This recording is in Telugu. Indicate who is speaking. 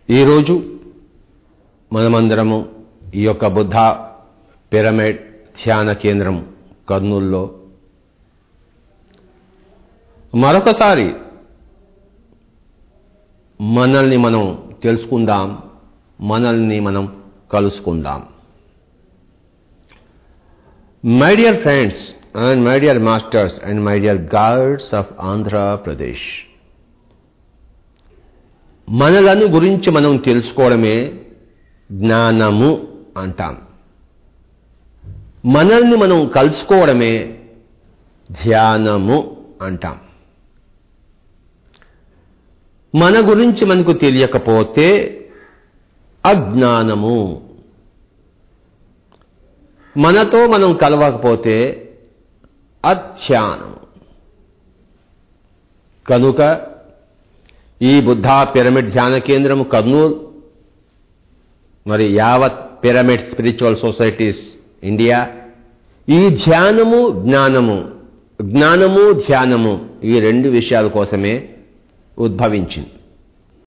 Speaker 1: ఈరోజు మనమందరము ఈ యొక్క బుద్ధ పిరమిడ్ ధ్యాన కేంద్రం కర్నూల్లో మరొకసారి మనల్ని మనం తెలుసుకుందాం మనల్ని మనం కలుసుకుందాం my dear friends and my dear masters and my dear guides of Andhra Pradesh మనలను గురించి మనం తెలుసుకోవడమే జ్ఞానము అంటాం మనల్ని మనం కలుసుకోవడమే ధ్యానము అంటాం మన గురించి మనకు తెలియకపోతే అజ్ఞానము మనతో మనం కలవకపోతే అధ్యానం కనుక ఈ బుద్ధా పిరమిడ్ ధ్యాన కేంద్రము కర్నూలు మరి యావత్ పిరమిడ్ స్పిరిచువల్ సొసైటీస్ ఇండియా ఈ ధ్యానము జ్ఞానము జ్ఞానము ధ్యానము ఈ రెండు విషయాల కోసమే ఉద్భవించింది